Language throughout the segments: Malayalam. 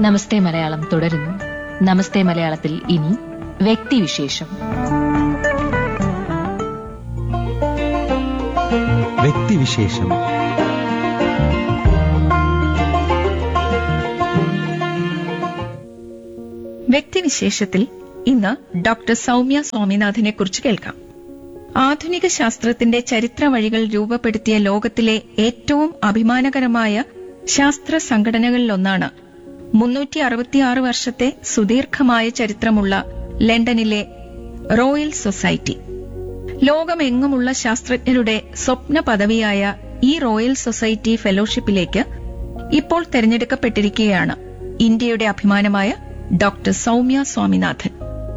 നമസ്തേ മലയാളം തുടരുന്നു നമസ്തേ മലയാളത്തിൽ ഇനി വ്യക്തിവിശേഷം വ്യക്തിവിശേഷം വ്യക്തിവിശേഷത്തിൽ ഇന്ന് ഡോക്ടർ സൗമ്യ സ്വാമിനാഥനെ കുറിച്ച് കേൾക്കാം ആധുനിക ശാസ്ത്രത്തിന്റെ ചരിത്ര വഴികൾ രൂപപ്പെടുത്തിയ ലോകത്തിലെ ഏറ്റവും അഭിമാനകരമായ ശാസ്ത്ര സംഘടനകളിലൊന്നാണ് മുന്നൂറ്റി അറുപത്തിയാറ് വർഷത്തെ സുദീർഘമായ ചരിത്രമുള്ള ലണ്ടനിലെ റോയൽ സൊസൈറ്റി ലോകമെങ്ങുമുള്ള ശാസ്ത്രജ്ഞരുടെ സ്വപ്ന പദവിയായ ഈ റോയൽ സൊസൈറ്റി ഫെലോഷിപ്പിലേക്ക് ഇപ്പോൾ തെരഞ്ഞെടുക്കപ്പെട്ടിരിക്കുകയാണ് ഇന്ത്യയുടെ അഭിമാനമായ ഡോക്ടർ സൗമ്യ സ്വാമിനാഥൻ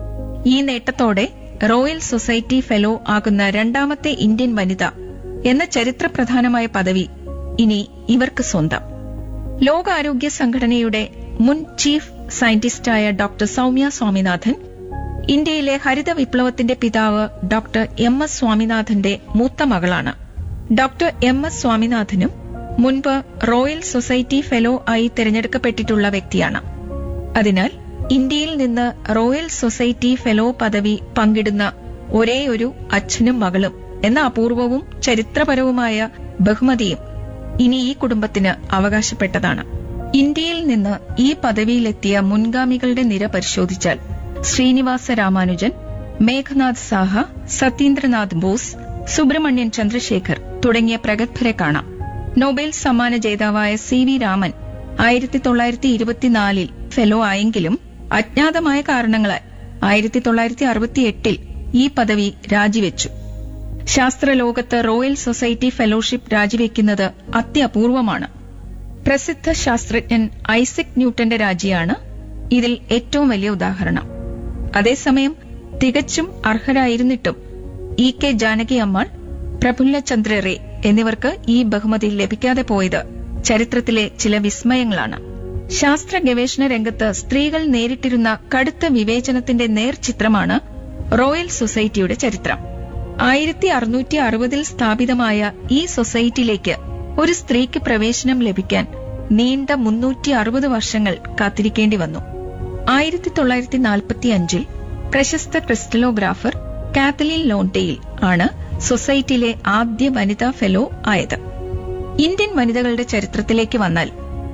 ഈ നേട്ടത്തോടെ റോയൽ സൊസൈറ്റി ഫെലോ ആകുന്ന രണ്ടാമത്തെ ഇന്ത്യൻ വനിത എന്ന ചരിത്രപ്രധാനമായ പദവി ഇനി ഇവർക്ക് സ്വന്തം ലോകാരോഗ്യ സംഘടനയുടെ മുൻ ചീഫ് സയന്റിസ്റ്റായ ഡോക്ടർ സൗമ്യ സ്വാമിനാഥൻ ഇന്ത്യയിലെ ഹരിത വിപ്ലവത്തിന്റെ പിതാവ് ഡോക്ടർ എം എസ് സ്വാമിനാഥന്റെ മൂത്ത മകളാണ് ഡോക്ടർ എം എസ് സ്വാമിനാഥനും മുൻപ് റോയൽ സൊസൈറ്റി ഫെലോ ആയി തിരഞ്ഞെടുക്കപ്പെട്ടിട്ടുള്ള വ്യക്തിയാണ് അതിനാൽ ഇന്ത്യയിൽ നിന്ന് റോയൽ സൊസൈറ്റി ഫെലോ പദവി പങ്കിടുന്ന ഒരേയൊരു അച്ഛനും മകളും എന്ന അപൂർവവും ചരിത്രപരവുമായ ബഹുമതിയും ഇനി ഈ കുടുംബത്തിന് അവകാശപ്പെട്ടതാണ് ഇന്ത്യയിൽ നിന്ന് ഈ പദവിയിലെത്തിയ മുൻഗാമികളുടെ നിര പരിശോധിച്ചാൽ ശ്രീനിവാസ രാമാനുജൻ മേഘനാഥ് സാഹ സതീന്ദ്രനാഥ് ബോസ് സുബ്രഹ്മണ്യൻ ചന്ദ്രശേഖർ തുടങ്ങിയ പ്രഗത്ഭരെ കാണാം നൊബേൽ സമ്മാന ജേതാവായ സി വി രാമൻ ആയിരത്തി തൊള്ളായിരത്തി ഇരുപത്തിനാലിൽ ഫെലോ ആയെങ്കിലും അജ്ഞാതമായ കാരണങ്ങളാൽ ആയിരത്തി തൊള്ളായിരത്തി അറുപത്തിയെട്ടിൽ ഈ പദവി രാജിവെച്ചു ശാസ്ത്രലോകത്ത് റോയൽ സൊസൈറ്റി ഫെലോഷിപ്പ് രാജിവെക്കുന്നത് അത്യപൂർവമാണ് പ്രസിദ്ധ ശാസ്ത്രജ്ഞൻ ഐസക് ന്യൂട്ടന്റെ രാജിയാണ് ഇതിൽ ഏറ്റവും വലിയ ഉദാഹരണം അതേസമയം തികച്ചും അർഹരായിരുന്നിട്ടും ഇ കെ ജാനകി അമ്മാൾ പ്രഫുല്ലചന്ദ്ര റേ എന്നിവർക്ക് ഈ ബഹുമതി ലഭിക്കാതെ പോയത് ചരിത്രത്തിലെ ചില വിസ്മയങ്ങളാണ് ശാസ്ത്ര ഗവേഷണ രംഗത്ത് സ്ത്രീകൾ നേരിട്ടിരുന്ന കടുത്ത വിവേചനത്തിന്റെ നേർചിത്രമാണ് റോയൽ സൊസൈറ്റിയുടെ ചരിത്രം ആയിരത്തി അറുന്നൂറ്റി അറുപതിൽ സ്ഥാപിതമായ ഈ സൊസൈറ്റിയിലേക്ക് ഒരു സ്ത്രീക്ക് പ്രവേശനം ലഭിക്കാൻ നീണ്ട മുന്നൂറ്റി അറുപത് വർഷങ്ങൾ കാത്തിരിക്കേണ്ടി വന്നു ആയിരത്തി തൊള്ളായിരത്തി നാൽപ്പത്തി അഞ്ചിൽ പ്രശസ്ത ക്രിസ്റ്റലോഗ്രാഫർ കാത്തലിൻ ലോണ്ടെയിൽ ആണ് സൊസൈറ്റിയിലെ ആദ്യ വനിതാ ഫെലോ ആയത് ഇന്ത്യൻ വനിതകളുടെ ചരിത്രത്തിലേക്ക് വന്നാൽ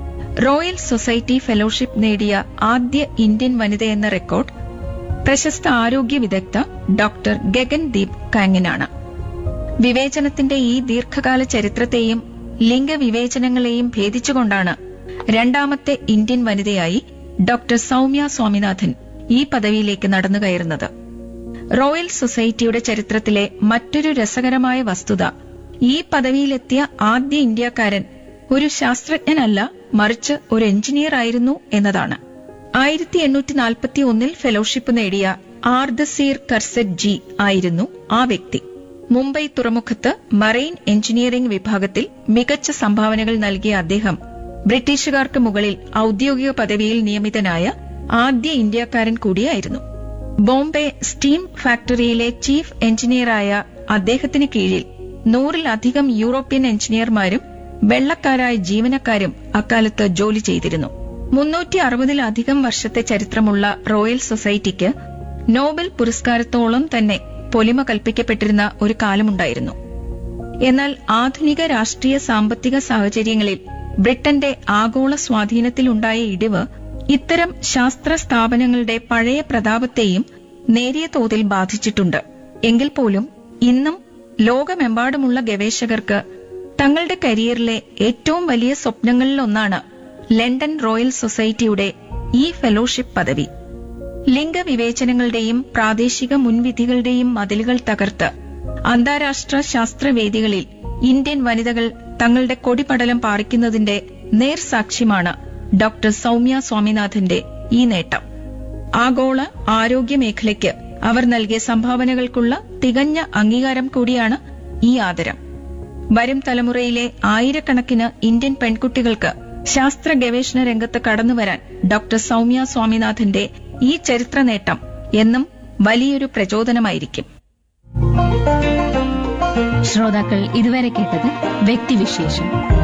റോയൽ സൊസൈറ്റി ഫെലോഷിപ്പ് നേടിയ ആദ്യ ഇന്ത്യൻ വനിത എന്ന റെക്കോർഡ് പ്രശസ്ത ആരോഗ്യ വിദഗ്ധ ഡോക്ടർ ഗഗൻ ദീപ് കാങ്ങിനാണ് വിവേചനത്തിന്റെ ഈ ദീർഘകാല ചരിത്രത്തെയും ലിംഗവിവേചനങ്ങളെയും ഭേദിച്ചുകൊണ്ടാണ് രണ്ടാമത്തെ ഇന്ത്യൻ വനിതയായി ഡോക്ടർ സൗമ്യ സ്വാമിനാഥൻ ഈ പദവിയിലേക്ക് നടന്നുകയറുന്നത് റോയൽ സൊസൈറ്റിയുടെ ചരിത്രത്തിലെ മറ്റൊരു രസകരമായ വസ്തുത ഈ പദവിയിലെത്തിയ ആദ്യ ഇന്ത്യക്കാരൻ ഒരു ശാസ്ത്രജ്ഞനല്ല മറിച്ച് ഒരു എഞ്ചിനീയർ ആയിരുന്നു എന്നതാണ് ആയിരത്തി എണ്ണൂറ്റി നാൽപ്പത്തി ഒന്നിൽ ഫെലോഷിപ്പ് നേടിയ ആർദസീർ കർസെറ്റ് ജി ആയിരുന്നു ആ വ്യക്തി മുംബൈ തുറമുഖത്ത് മറൈൻ എഞ്ചിനീയറിംഗ് വിഭാഗത്തിൽ മികച്ച സംഭാവനകൾ നൽകിയ അദ്ദേഹം ബ്രിട്ടീഷുകാർക്ക് മുകളിൽ ഔദ്യോഗിക പദവിയിൽ നിയമിതനായ ആദ്യ ഇന്ത്യക്കാരൻ കൂടിയായിരുന്നു ബോംബെ സ്റ്റീം ഫാക്ടറിയിലെ ചീഫ് എഞ്ചിനീയറായ അദ്ദേഹത്തിന് കീഴിൽ നൂറിലധികം യൂറോപ്യൻ എഞ്ചിനീയർമാരും വെള്ളക്കാരായ ജീവനക്കാരും അക്കാലത്ത് ജോലി ചെയ്തിരുന്നു മുന്നൂറ്റി അറുപതിലധികം വർഷത്തെ ചരിത്രമുള്ള റോയൽ സൊസൈറ്റിക്ക് നോബൽ പുരസ്കാരത്തോളം തന്നെ പൊലിമ കൽപ്പിക്കപ്പെട്ടിരുന്ന ഒരു കാലമുണ്ടായിരുന്നു എന്നാൽ ആധുനിക രാഷ്ട്രീയ സാമ്പത്തിക സാഹചര്യങ്ങളിൽ ബ്രിട്ടന്റെ ആഗോള സ്വാധീനത്തിലുണ്ടായ ഇടിവ് ഇത്തരം ശാസ്ത്ര സ്ഥാപനങ്ങളുടെ പഴയ പ്രതാപത്തെയും നേരിയ തോതിൽ ബാധിച്ചിട്ടുണ്ട് എങ്കിൽ പോലും ഇന്നും ലോകമെമ്പാടുമുള്ള ഗവേഷകർക്ക് തങ്ങളുടെ കരിയറിലെ ഏറ്റവും വലിയ സ്വപ്നങ്ങളിലൊന്നാണ് ലണ്ടൻ റോയൽ സൊസൈറ്റിയുടെ ഈ ഫെലോഷിപ്പ് പദവി ലിംഗവിവേചനങ്ങളുടെയും പ്രാദേശിക മുൻവിധികളുടെയും മതിലുകൾ തകർത്ത് അന്താരാഷ്ട്ര ശാസ്ത്രവേദികളിൽ ഇന്ത്യൻ വനിതകൾ തങ്ങളുടെ കൊടിപടലം പാറിക്കുന്നതിന്റെ നേർസാക്ഷ്യമാണ് ഡോക്ടർ സൗമ്യ സ്വാമിനാഥന്റെ ഈ നേട്ടം ആഗോള ആരോഗ്യ മേഖലയ്ക്ക് അവർ നൽകിയ സംഭാവനകൾക്കുള്ള തികഞ്ഞ അംഗീകാരം കൂടിയാണ് ഈ ആദരം വരും തലമുറയിലെ ആയിരക്കണക്കിന് ഇന്ത്യൻ പെൺകുട്ടികൾക്ക് ശാസ്ത്ര ഗവേഷണ രംഗത്ത് കടന്നുവരാൻ ഡോക്ടർ സൗമ്യ സ്വാമിനാഥന്റെ ഈ ചരിത്ര നേട്ടം എന്നും വലിയൊരു പ്രചോദനമായിരിക്കും ശ്രോതാക്കൾ ഇതുവരെ കേട്ടത് വ്യക്തിവിശേഷം